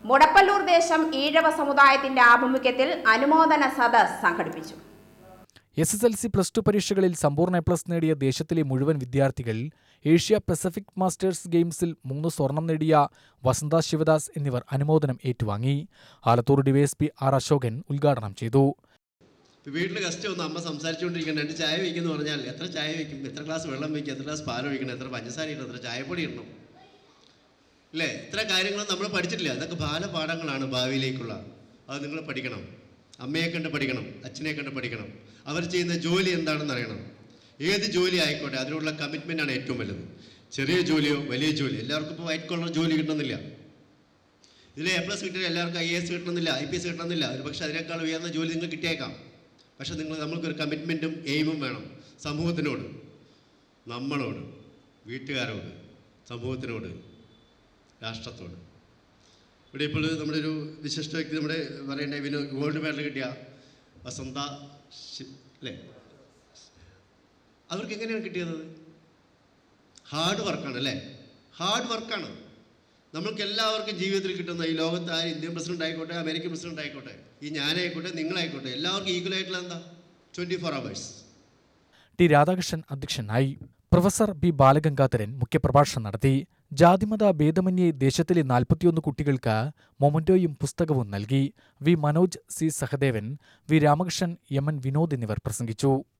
മുടപ്പല്ലൂർ ദേശം ഈഴവ സമുദായത്തിന്റെ ആഭിമുഖ്യത്തിൽ അനുമോദന സദസ് സംഘടിപ്പിച്ചു S S L C plus two പരീക്ഷകളിൽ സമ്പൂർണ്ണ എ പ്ലസ് നേടിയ ദേശത്തിലെ മുഴുവൻ വിദ്യാർത്ഥികൾ ഏഷ്യ പസഫിക് മാസ്റ്റേഴ്സ് ഗെയിംസിൽ മൂന്ന് സ്വർണം നേടിയ വസന്ത ശിവദാസ് എന്നിവർ അനുമോദനം ഏറ്റുവാങ്ങി ആലത്തൂർ ഡിവൈഎസ്പി ആർ അശോകൻ ഉദ്ഘാടനം ചെയ്തു വീട്ടിൽ ഗസ്റ്റ് വന്ന് അമ്മ സംസാരിച്ചുകൊണ്ടിരിക്കണം രണ്ട് ചായ വയ്ക്കുന്നു പറഞ്ഞാൽ എത്ര ചായ വയ്ക്കും എത്ര ഗ്ലാസ് വെള്ളം വയ്ക്കും എത്ര ഗ്ലാസ് പാൽ ഒഴിക്കണം എത്ര പഞ്ചസാര ഇടണം എത്ര ചായപ്പൊടി ഇടണം അല്ലേ ഇത്ര കാര്യങ്ങൾ നമ്മൾ പഠിച്ചിട്ടില്ല അതൊക്കെ ബാലപാഠങ്ങളാണ് ഭാവിയിലേക്കുള്ള അത് നിങ്ങൾ പഠിക്കണം അമ്മയെ കണ്ട് പഠിക്കണം അച്ഛനെ കണ്ട് പഠിക്കണം അവർ ചെയ്യുന്ന ജോലി എന്താണെന്ന് അറിയണം ഏത് ജോലി ആയിക്കോട്ടെ അതിനുള്ള കമ്മിറ്റ്മെൻ്റ് ആണ് ഏറ്റവും വലുത് ചെറിയ ജോലിയോ വലിയ ജോലി എല്ലാവർക്കും ഇപ്പോൾ വൈറ്റ് കോളർ ജോലി കിട്ടുന്നില്ല ഇതിൽ എ പ്ലസ് കിട്ടിയാൽ എല്ലാവർക്കും ഐ എസ് കിട്ടണമെന്നില്ല ഐ പി എസ് കിട്ടണമെന്നില്ല ഒരു പക്ഷേ അതിനേക്കാൾ ഉയർന്ന ജോലി നിങ്ങൾ കിട്ടിയേക്കാം പക്ഷേ നിങ്ങൾ നമ്മൾക്കൊരു കമ്മിറ്റ്മെൻറ്റും എയിമും വേണം സമൂഹത്തിനോട് നമ്മളോട് വീട്ടുകാരോട് സമൂഹത്തിനോട് രാഷ്ട്രത്തോട് ഇവിടെ ഇപ്പോൾ നമ്മുടെ ഒരു വിശിഷ്ട വ്യക്തി നമ്മുടെ പറയേണ്ട വിനോ ഗോൾഡ് മെഡൽ കിട്ടിയ വസന്ത ശി- അല്ലേ അവർക്ക് എങ്ങനെയാണ് കിട്ടിയത് ഹാർഡ് വർക്കാണ് അല്ലേ ഹാർഡ് വർക്കാണ് നമ്മൾക്ക് എല്ലാവർക്കും ജീവിതത്തിൽ കിട്ടുന്ന ഈ ലോകത്ത് ആ ഇന്ത്യൻ പ്രസിഡന്റ് ആയിക്കോട്ടെ അമേരിക്കൻ പ്രസിഡന്റ് ആയിക്കോട്ടെ ഈ ഞാനായിക്കോട്ടെ നിങ്ങളായിക്കോട്ടെ എല്ലാവർക്കും ഈക്വൽ ആയിട്ടുള്ള എന്താ twenty four hours T Radhakrishnan അധ്യക്ഷനായി പ്രൊഫസർ ബി ബാലഗംഗാധരൻ മുഖ്യപ്രഭാഷണം നടത്തി ജാതിമത ഭേദമന്യേ ദേശത്തിലെ നാൽപ്പത്തിയൊന്ന് കുട്ടികൾക്ക് മൊമന്റോയും പുസ്തകവും നൽകി V Manoj C Sahadevan V Ramakrishnan M N Vinod എന്നിവർ പ്രസംഗിച്ചു